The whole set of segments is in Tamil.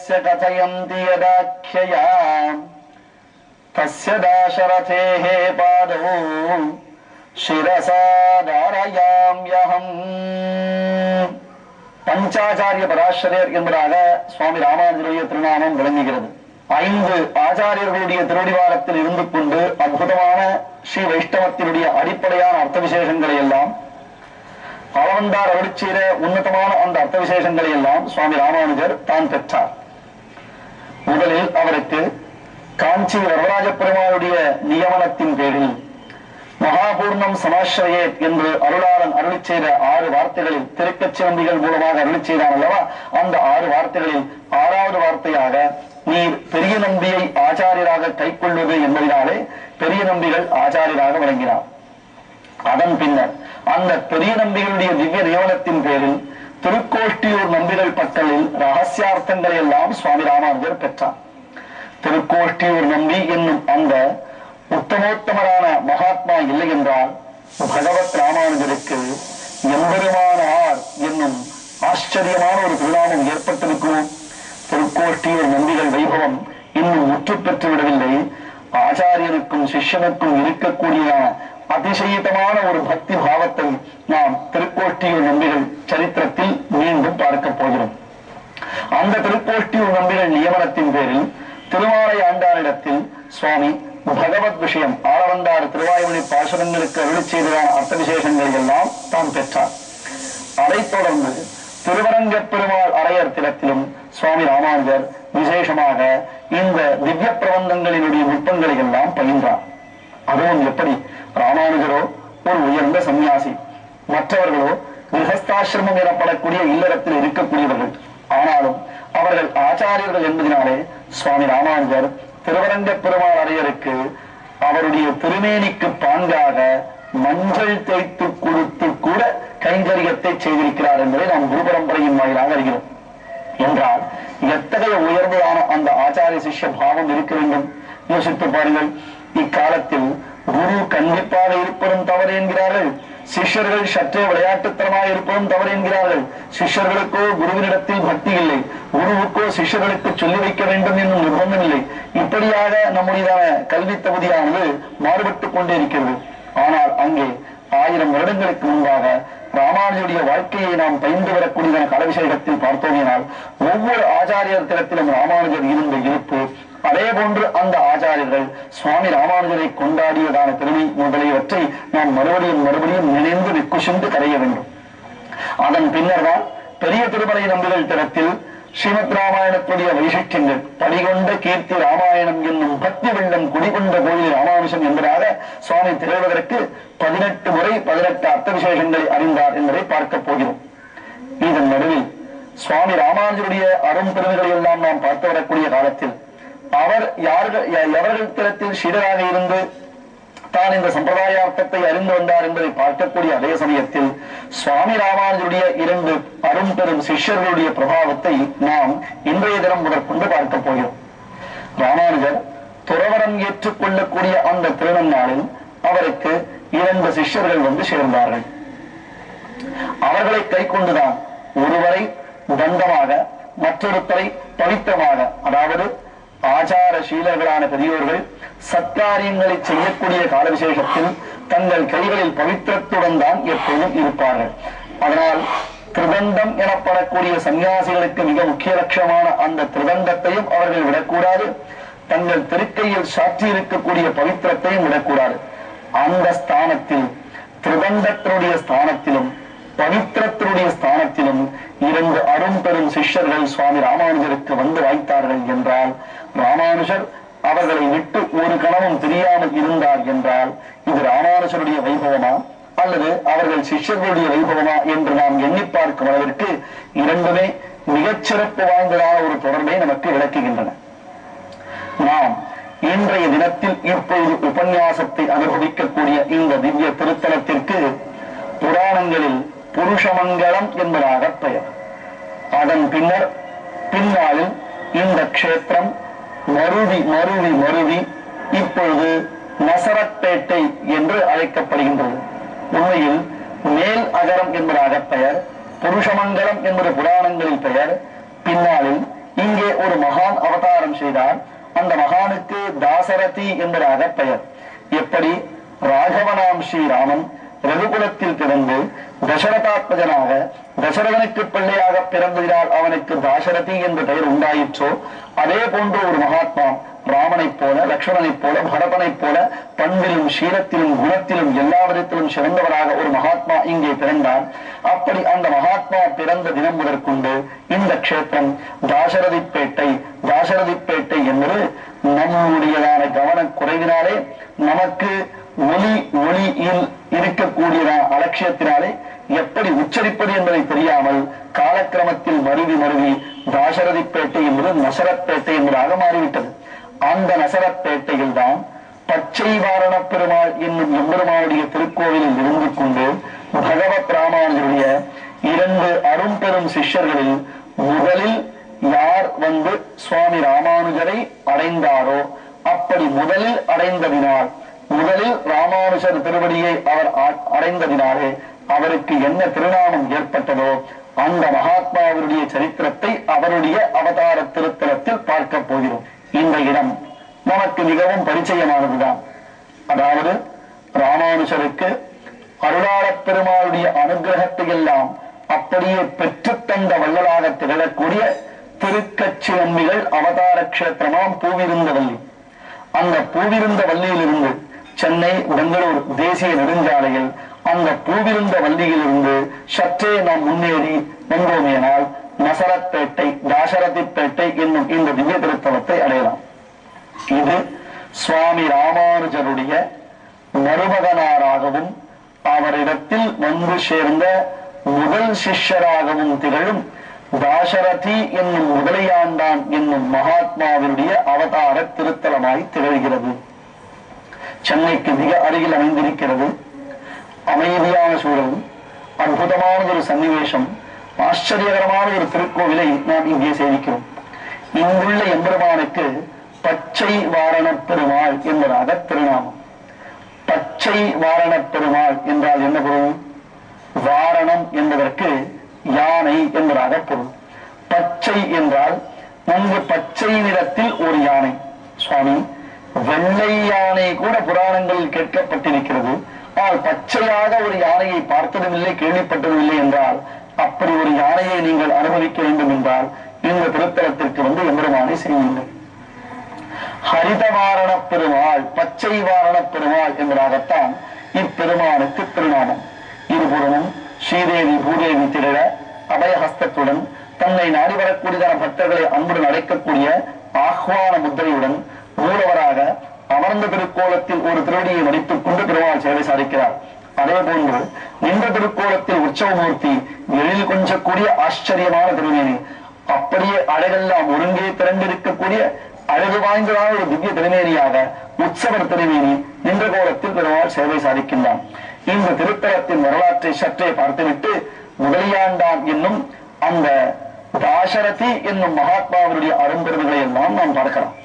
ராமாயணஸ்ய கதயந்தி யதாख्यया தஸ்ய தாசரதேः பாதौ சிரசா தாரயாம்யஹம் பஞ்சாச்சாரிய பராசரியர் என்பதாக சுவாமி ராமானுஜருடைய திருநாமம் விளங்குகிறது ஐந்து ஆச்சாரியர்களுடைய திருவடிவாரத்தில் இருந்து கொண்டு அற்புதமான ஸ்ரீ வைஷ்ணவத்தினுடைய அடிப்படையான அர்த்த விசேஷங்களை எல்லாம் அளவந்தார் அருளிச் செய்த உன்னதமான அந்த அர்த்த விசேஷங்களை எல்லாம் சுவாமி ராமானுஜர் தான் பெற்றார் முதலில் அவருக்கு காஞ்சி வரதராஜ பெருமாளுடைய நியமனத்தின் பேரில் மகாபூர்ணம் சமாசிரயே என்று அருளாளன் அருளிச் செய்த ஆறு வார்த்தைகளில் திருக்கச்சிவந்திகள் மூலமாக அருளிச் செய்தான் அல்லவா அந்த ஆறு வார்த்தைகளில் ஆறாவது வார்த்தையாக நீர் பெரிய நம்பியை ஆச்சாரியராக கைக்கொள்வது என்பதினாலே பெரிய நம்பிகள் ஆச்சாரியராக விளங்கினார் அதன் பின்னர் அந்த பெரிய நம்பிகளுடைய திவ்ய நியமனத்தின் பேரில் திருக்கோஷ்டியூர் நம்பிகள் பட்டலில் ரகசியார்த்தங்களை எல்லாம் சுவாமி ராமானுஜர் பெற்றார் திருக்கோஷ்டியூர் நம்பி என்னும் அந்த உத்தமோத்தமரான மகாத்மா இல்லை என்றால் பகவத் ராமானுஜருக்கு எம்பெருமானார் என்னும் ஆச்சரியமான ஒரு திருநாமம் ஏற்பட்டிருக்குமோ திருக்கோஷ்டியூர் நம்பிகள் வைபவம் இன்னும் முற்று பெற்று விடவில்லை ஆச்சாரியனுக்கும் சிஷ்யனுக்கும் இருக்கக்கூடிய அதிசயித்தமான ஒரு பக்தி பாவத்தை நாம் திருக்கோஷ்டியூர் நம்பிகள் சரித்திரத்தில் மீண்டும் பார்க்க போகிறோம் அந்த திருக்கோஷ்டியூர் நம்பிகள் நியமனத்தின் பேரில் திருமாலை ஆண்டாரிடத்தில் சுவாமி பகவத் விஷயம் ஆளவந்தார் திருவாயுமணி பாசுரங்களுக்கு அருளிச் செய்ததான அர்த்த விசேஷங்களை எல்லாம் தாம் பெற்றார் அதைத் தொடர்ந்து திருவரங்க பெருமாள் அரையர் திலத்திலும் சுவாமி ராமானுஜர் விசேஷமாக இந்த திவ்ய பிரபந்தங்களினுடைய நுட்பங்களை எல்லாம் பயின்றார் அதுவும் எப்படி ராமானுஜரோ ஒரு உயர்ந்த சன்னியாசி மற்றவர்களோ கிரகஸ்தாசிரமம் எனப்படக்கூடிய இல்லறத்தில் இருக்கக்கூடியவர்கள் ஆனாலும் அவர்கள் ஆச்சாரியர்கள் என்பதினாலே சுவாமி ராமானுஜர் திருவரங்க பெருமாள் அரையருக்கு அவருடைய திருமேனிக்கு பாங்காக மஞ்சள் தேய்த்து கொடுத்து கூட கைங்கரியத்தை செய்திருக்கிறார் என்பதை நாம் குரு பரம்பரையின் வாயிலாக அறிகிறோம் என்றால் எத்தகைய உயர்ந்ததான அந்த ஆச்சாரிய சிஷ்ய பாவம் இருக்க வேண்டும் யோசித்து பாருங்கள் இக்காலத்தில் குரு கண்டிப்பாக இருப்பதும் தவறு என்கிறார்கள் சிஷ்யர்கள் சற்றே விளையாட்டுத்தனமாக இருப்பதும் தவறு என்கிறார்கள் சிஷ்யர்களுக்கோ குருவினிடத்தில் பக்தி இல்லை குருவுக்கோ சிஷ்யர்களுக்கு சொல்லி வைக்க வேண்டும் என்னும் நிர்பந்தம் இல்லை இப்படியாக நம்முடையதான கல்வி தகுதியானது மாறுபட்டுக் கொண்டே இருக்கிறது ஆனால் அங்கே ஆயிரம் வருடங்களுக்கு முன்பாக ராமானுஜருடைய வாழ்க்கையை நாம் பயின்று வரக்கூடியதான கலவிசேகத்தில் பார்த்தோமேனால் ஒவ்வொரு ஆச்சாரியர் திறத்திலும் ராமானுஜர் இருந்த இருப்பு அதே போன்று அந்த ஆச்சாரியர்கள் சுவாமி ராமானுஜரை கொண்டாடியதான பெருமை முதலியவற்றை நாம் மறுபடியும் மறுபடியும் நினைந்து நிக்குஷிந்து கரைய வேண்டும் அதன் பின்னர் தான் பெரிய திருமலை நம்பிகள் திறத்தில் ஸ்ரீமத் ராமாயணத்துடைய வைசிஷ்டியங்கள் படிகொண்ட கீர்த்தி ராமாயணம் என்னும் பக்தி வெள்ளம் குடிகொண்ட கோயில் ராமானுஷம் என்பதாக சுவாமி திகழ்வதற்கு பதினெட்டு முறை பதினெட்டு அர்த்த விசேஷங்களை அறிந்தார் என்பதை பார்க்க போகிறோம் இதன் நடுவில் சுவாமி ராமானுஜருடைய அரும் பெருமைகளை எல்லாம் நாம் பார்த்து வரக்கூடிய காலத்தில் அவர் யார்கள் எ- எவர்கள் திறத்தில் சீடராக இருந்து தான் இந்த சம்பிரதாயார்த்தத்தை அறிந்து வந்தார் என்பதை பார்க்கக்கூடிய அதே சமயத்தில் சுவாமி ராமானுஜருடைய இரண்டு அரும்பெரும் சிஷ்யர்களுடைய பிரபாவத்தை நாம் இன்றைய தினம் முதற்கொண்டு பார்க்க போகிறோம் ராமானுஜர் துறவரம் ஏற்றுக்கொள்ளக்கூடிய அந்த திருநன்னாளில் அவருக்கு இரண்டு சிஷ்யர்கள் வந்து சேர்ந்தார்கள் அவர்களை கை கொண்டுதான் ஒருவரை தண்டமாக மற்றொருத்தரை பவித்திரமாக அதாவது ஆச்சார சீலர்களான பெரியோர்கள் சத்காரியங்களை செய்யக்கூடிய கால விசேஷத்தில் தங்கள் கைகளில் பவித்திரத்துடன் தான் எப்போதும் இருப்பார்கள் அதனால் திருதண்டம் எனப்படக்கூடிய சன்னியாசிகளுக்கு மிக முக்கிய லட்சமான அந்த திருதண்டத்தையும் அவர்கள் விடக்கூடாது தங்கள் திருக்கையில் சாற்றி இருக்கக்கூடிய பவித்திரத்தையும் விடக்கூடாது அந்த ஸ்தானத்தில் திருதண்டத்தினுடைய ஸ்தானத்திலும் பவித்திரத்தினுடைய ஸ்தானத்திலும் இரண்டு அரும்பெரும் சிஷ்யர்கள் சுவாமி ராமானுஜருக்கு வந்து வாய்த்தார்கள் என்றால் ராமானுஜர் அவர்களை விட்டு ஒரு கணமும் தெரியாமல் இருந்தார் என்றால் இது ராமானுஜருடைய வைபவமா அல்லது அவர்கள் சிஷ்யர்களுடைய வைபவமா என்று நாம் எண்ணி பார்க்கும் அளவிற்கு இரண்டுமே மிகச்சிறப்பு வாய்ந்ததான ஒரு தொடர்பை நமக்கு விளக்குகின்றன நாம் இன்றைய தினத்தில் இப்பொழுது உபன்யாசத்தை அனுபவிக்கக்கூடிய இந்த திவ்ய திருத்தலத்திற்கு புராணங்களில் புருஷமங்கலம் என்பதாக பெயர் அதன் பின்னர் பின்னாளில் இந்த க்ஷேத்திரம் மருவி மருவி மருவி இப்பொழுது நசரப்பேட்டை என்று அழைக்கப்படுகின்றது உண்மையில் மேல் அகரம் என்பதாக பெயர் புருஷமங்கலம் என்பது புராணங்களில் பெயர் பின்னாளில் இங்கே ஒரு மகான் அவதாரம் செய்தார் அந்த மகானுக்கு தாசரதி என்பதாக பெயர் எப்படி ராகவனாம் ஸ்ரீராமன் ரகுகுலத்தில் பிறந்து தசரதாத்மஜனாக தசரதனுக்கு பிள்ளையாக பிறந்ததினால் அவனுக்கு தாசரதி என்ற பெயர் உண்டாயிற்றோ அதே போன்ற ஒரு மகாத்மா ராமனைப் போல லக்ஷ்மணனைப் போல பரதனைப் போல பண்பிலும் சீலத்திலும் குணத்திலும் எல்லா விதத்திலும் சிறந்தவராக ஒரு மகாத்மா இங்கே பிறந்தார் அப்படி அந்த மகாத்மா பிறந்த தினம் முதற்கொண்டு இந்த க்ஷேத்திரம் தாசரதிப்பேட்டை தாசரதிப்பேட்டை என்பது நம்முடையதான கவனக் குறைவினாலே நமக்கு ஒளி ஒளியில் இருக்கக்கூடியதான அலட்சியத்தினாலே எப்படி உச்சரிப்பது என்பதை தெரியாமல் காலக்கிரமத்தில் மருவி மருவி தாசரதிப்பேட்டை என்பது நசரப்பேட்டை என்பதாக மாறிவிட்டது அந்த நசரப்பேட்டையில் தான் பச்சை வாரண பெருமாள் என்னும் எம்பெருமானுடைய திருக்கோவிலில் இருந்து கொண்டு பகவத் ராமானுஜருடைய இரண்டு அரும்பெரும் சிஷ்யர்களில் முதலில் யார் வந்து சுவாமி ராமானுஜரை அடைந்தாரோ அப்படி முதலில் அடைந்ததினால் முதலில் ராமானுஜர் திருவடியை அவர் அ- அடைந்ததினாலே அவருக்கு என்ன திருநாமம் ஏற்பட்டதோ அந்த மகாத்மாவினுடைய சரித்திரத்தை அவருடைய அவதார திருத்தலத்தில் பார்க்க போகிறோம் இந்த இடம் நமக்கு மிகவும் பரிச்சயமானதுதான் அதாவது ராமானுஜருக்கு அருளாளப் பெருமாளுடைய அனுகிரகத்தை எல்லாம் அப்படியே பெற்றுத் தந்த வள்ளலாக திகழக்கூடிய திருக்கச்சி நம்பிகள் அவதார கஷேத்திரமாம் பூவிருந்த வள்ளி அந்த பூவிருந்த வள்ளியிலிருந்து சென்னை பெங்களூர் தேசிய நெடுஞ்சாலையில் அந்த பூவிருந்த வள்ளியிலிருந்து சற்றே நாம் முன்னேறி வந்தோமேனால் நசரப்பேட்டை தாசரதிப்பேட்டை என்னும் இந்த திவ்ய திருத்தலத்தை அடையலாம் இது சுவாமி ராமானுஜருடைய மருமகனாராகவும் அவரிடத்தில் வந்து சேர்ந்த முதல் சிஷ்யராகவும் திகழும் தாசரதி என்னும் முதலையாண்டான் என்னும் மகாத்மாவினுடைய அவதார திருத்தலமாய் திகழ்கிறது சென்னைக்கு மிக அருகில் அமைந்திருக்கிறது அமைதியான சூழல் அற்புதமான ஒரு சன்னிவேஷம் ஆச்சரியகரமான ஒரு திருக்கோவிலை நாம் இங்கே சேவிக்கிறோம் இங்குள்ள எம்பெருமானுக்கு பச்சை வாரணப் பெருமாள் என்பதாக திருநாமம் பச்சை வாரணப் பெருமாள் என்றால் என்ன பொருள் வாரணம் என்பதற்கு யானை என்பதாக பொருள் பச்சை என்றால் நன்கு பச்சை நிறத்தில் ஒரு யானை சுவாமி வெள்ளை யானை கூட புராணங்களில் கேட்கப்பட்டிருக்கிறது ஆனால் பச்சையாக ஒரு யானையை பார்த்ததும் இல்லை கேள்விப்பட்டதும் இல்லை என்றால் அப்படி ஒரு யானையை நீங்கள் அனுபவிக்க வேண்டும் என்றால் இந்த திருத்தலத்திற்கு வந்து எம்பெருமானை செய்யுங்கள் ஹரிதவாரண பெருமாள் பச்சை வாரண பெருமாள் என்பதாகத்தான் இப்பெருமானுக்கு திருநாமம் இருபுறமும் ஸ்ரீதேவி பூதேவி திகழ அபயஹஸ்தத்துடன் தன்னை நாடி வரக்கூடியதான பக்தர்களை அன்புடன் அழைக்கக்கூடிய ஆஹ்வான முத்திரையுடன் மூலவராக அமர்ந்த திருக்கோலத்தில் ஒரு திருவடியை மடித்துக் கொண்டு பெருமாள் சேவை சாதிக்கிறார் அதே போன்று நின்ற திருக்கோலத்தில் உற்சவமூர்த்தி எழில் கொஞ்சக்கூடிய ஆச்சரியமான திருமேனி அப்படியே அழகெல்லாம் ஒருங்கே திரண்டிருக்கக்கூடிய அழகு வாய்ந்ததான ஒரு திவ்ய திருமேனியாக உற்சவர் திருமேனி நின்ற கோலத்தில் பெருமாள் சேவை சாதிக்கின்றான் இந்த திருத்தலத்தின் வரலாற்றை சற்றே பார்த்துவிட்டு முதலியாண்டான் என்னும் அந்த தாசரதி என்னும் மகாத்மாவினுடைய அரும்பெருமைகளை எல்லாம் நாம் பார்க்கலாம்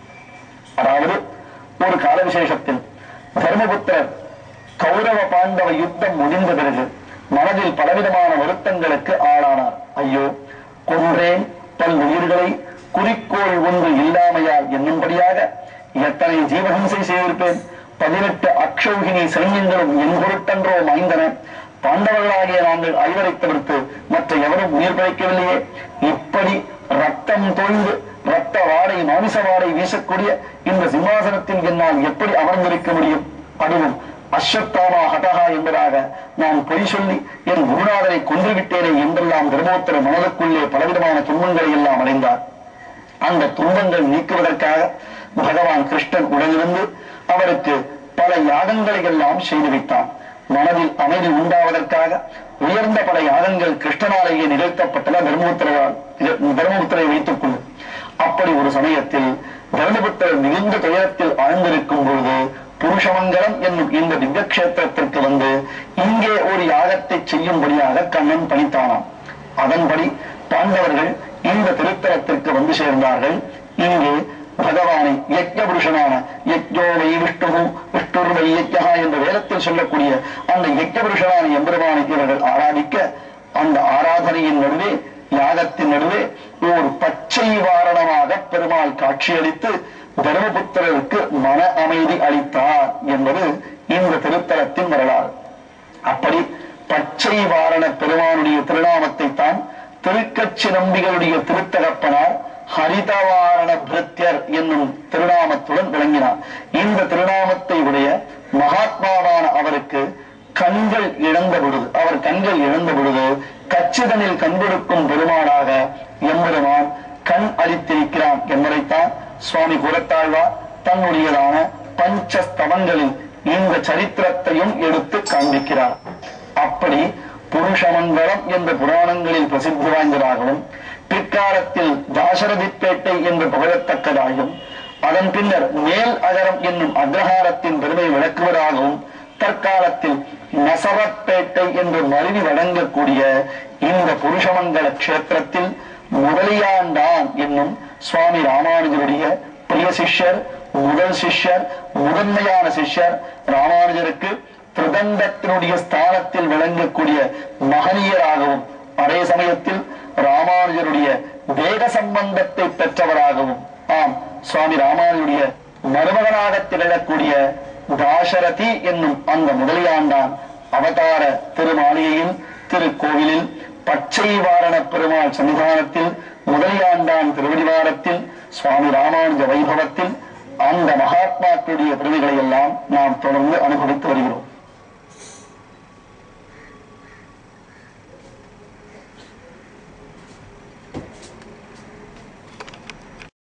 அதாவது ஒரு கால விசேஷத்தில் தர்மபுத்திரர் கௌரவ பாண்டவ யுத்தம் முடிந்த பிறகு மனதில் பலவிதமான வருத்தங்களுக்கு ஆளானார் ஐயோ கொன்றேன் பல் உயிர்களை குறிக்கோள் ஒன்று இல்லாமையால் என்னும்படியாக எத்தனை ஜீவஹிம்சை செய்திருப்பேன் பதினெட்டு அக்ஷௌகினி சைன்யங்களும் என் பொருட்டன்றோ மாய்ந்தன பாண்டவர்களாகிய நாங்கள் ஐவரை தவிர்த்து மற்ற எவரும் உயிர் பிழைக்கவில்லையே இப்படி ரத்தம் தோய்ந்து ரத்த வாடை மாமிச வாடை வீசக்கூடிய இந்த சிம்மாசனத்தில் என்னால் எப்படி அமர்ந்திருக்க முடியும் அதுவும் அஸ்வத்தாமா ஹதஹா என்பதாக நான் பொய் சொல்லி என் குருநாதரை கொன்றுவிட்டேனே என்றெல்லாம் தர்மோத்தர மனதுக்குள்ளே பலவிதமான துன்பங்களை எல்லாம் அடைந்தார் அந்த துன்பங்கள் நீக்குவதற்காக பகவான் கிருஷ்ணன் உடனிருந்து அவருக்கு பல யாகங்களை எல்லாம் செய்து வைத்தான் மனதில் அமைதி உண்டாவதற்காக உயர்ந்த பல யாகங்கள் கிருஷ்ணனாலேயே நிகழ்த்தப்பட்டன தர்மபுத்திரால் தர்மபுத்திரை வைத்துக் கொண்டு அப்படி ஒரு சமயத்தில் தர்மபுத்திரர் மிகுந்த துயரத்தில் ஆழ்ந்திருக்கும் பொழுது புருஷமங்கலம் என்னும் இந்த திவ்யக்ஷேத்திரத்திற்கு வந்து இங்கே ஒரு யாகத்தை செய்யும்படியாக கண்ணன் பணித்தானாம் அதன்படி பாண்டவர்கள் இந்த திருத்தலத்திற்கு வந்து சேர்ந்தார்கள் இங்கே பகவானை யஜ்ய புருஷனான யஜ்யோ வை விஷ்ணு விஷ்ணுர் வை யஜ்யா என்ற வேதத்தில் சொல்லக்கூடிய அந்த யஜ்ய புருஷனான எம்பெருமானை இவர்கள் ஆராதிக்க அந்த ஆராதனையின் நடுவே யாகத்தின் நடுவே ஒரு பச்சை வாரணமாக பெருமாள் காட்சியளித்து தர்மபுத்திரருக்கு மன அமைதி அளித்தார் என்பது இந்த திருத்தலத்தின் வரலாறு அப்படி பச்சை வாரண பெருமானுடைய திருநாமத்தை தான் திருக்கச்சி நம்பிகளுடைய திருத்தகப்பனார் ஹரிதவாரண பிருத்தியர் என்னும் திருநாமத்துடன் விளங்கினார் இந்த திருநாமத்தை உடைய மகாத்மாவான அவருக்கு கண்கள் இழந்த பொழுது அவர் கண்கள் இழந்த பொழுது கச்சிதனில் கண்கொடுக்கும் பெருமானாக எம்பெருமான் கண் அளித்திருக்கிறான் என்பதைத்தான் சுவாமி குரத்தாழ்வார் தன்னுடையதான பஞ்சஸ்தவங்களில் இந்த சரித்திரத்தையும் எடுத்து காண்பிக்கிறார் அப்படி புருஷமங்கலம் என்ற புராணங்களில் பிரசித்தி வாய்ந்ததாகவும் பிற்காலத்தில் தாசரதிப்பேட்டை என்று புகழத்தக்கதாகவும் அதன் பின்னர் மேல் அகரம் என்னும் அக்ரஹாரத்தின் பெருமை விளக்குவதாகவும் தற்காலத்தில் நசவப்பேட்டை என்று மருவி வழங்கக்கூடிய இந்த புருஷமங்கல கஷேத்திரத்தில் முதலியாண்டான் என்னும் சுவாமி ராமானுஜருடைய பிரிய சிஷ்யர் முதல் சிஷ்யர் முதன்மையான சிஷ்யர் ராமானுஜருக்கு திருதண்டத்தினுடைய ஸ்தானத்தில் விளங்கக்கூடிய மகனியராகவும் அதே சமயத்தில் ராமானுஜருடைய வேத சம்பந்தத்தை பெற்றவராகவும் ஆம் சுவாமி ராமானுஜருடைய மருமகனாக திகழக்கூடிய தாசரதி என்னும் அந்த முதலியாண்டான் அவதார திருமாளிகையில் திருக்கோவிலில் பச்சை வாரண பெருமாள் சன்னிதானத்தில் முதலியாண்டான் திருவடிவாரத்தில் சுவாமி ராமானுஜ வைபவத்தில் அந்த மகாத்மாக்களுடைய பெருமைகளை எல்லாம் நாம் தொடர்ந்து அனுபவித்து வருகிறோம்